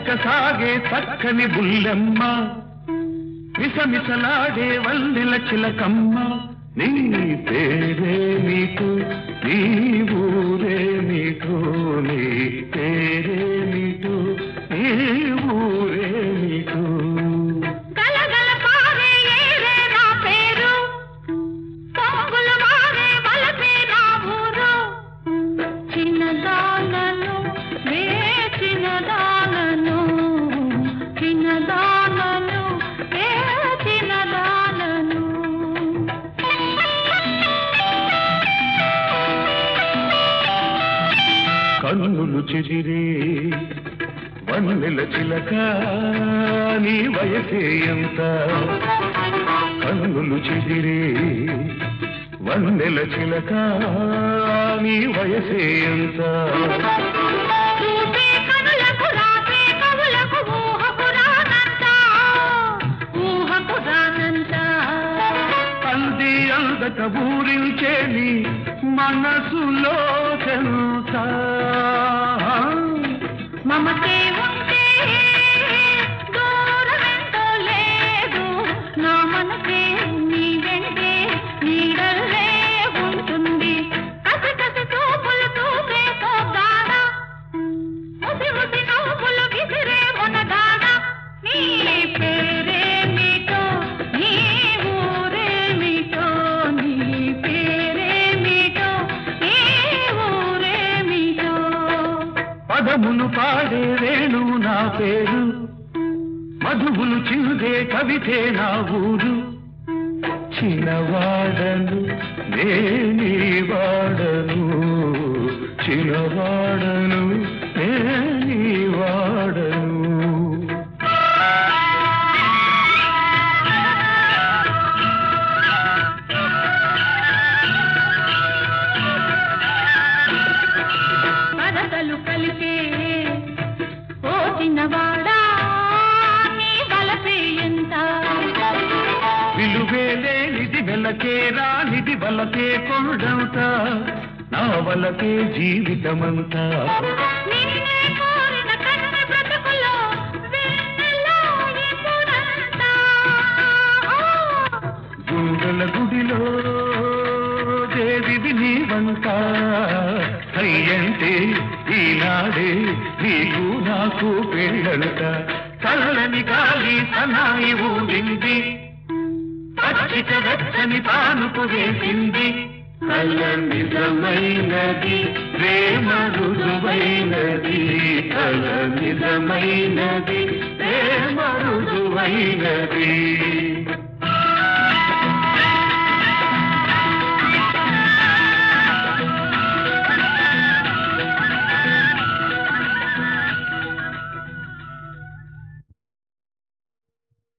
చకచక సాగే చక్కని బుల్లెమ్మ మిసమిసలాడే వల్లెల చిలకమ్మ నీ పేరే నీకు నీ ఊరే నీకు నీ పేరే నీకు నీ ఊరే నీకు గలగల పారే ఏరే నా పేరు పొంగులు మారే వలసే నా ఊరు చిన్నదానను వే చిన్నదానను చిన్నదానను వే చిన్నదానను కన్నులు చెదిరే వన్నెల చిలక నీ వయసే ఎంత కన్నులు చెదిరే వన్నెల చిలక నీ వయసే ఎంత చూసే కనులకు రాసే కవులకు ఊహకు రానంత ఊహకు రానంత అంది అందక ఊరించే నీ మనసులో చెంత మమతే ఉంటే దూరమెంతో లేదు నా మనసే నీ వెంటే నీడల్లే ఉంటుంది కసి కసి చూపులు చూసే పోగాన ముసి ముసి నవ్వులు విసిరే మునగాన నీ పేరే మీటో నీ ఊరే మీటో నీ పేరే మీటో నీ ఊరే మీటో పదములు పాడే వేణు నా పేరు మధువులు చిందే కవితే నా ఊరు చిన్నవాడను నేని వాడను చిన్నవాడను నేని వాడను పదతలు కలిపే ఓ చిన్నవాడా నీ బలపే ఎంత విలువే లేనిది వెలకే రానిది వలకే కొండంత నా వలకే జీవితమంతా నిన్నే కోరిన కన్న బ్రతుకులో వెన్నెలో ఎప్పుడంతా గుండెల గుడిలో దేవిది నీవంట అయ్యంటే ఈనాడే నీకు నాకు పెళ్ళంట చల్లని గాలి సనాయి ఊడింది పచ్చిక వెచ్చని పానుపు వేసింది కల నిజమైనది ప్రేమ రుజువైనది కల నిజమైనది ప్రేమ రుజువైనది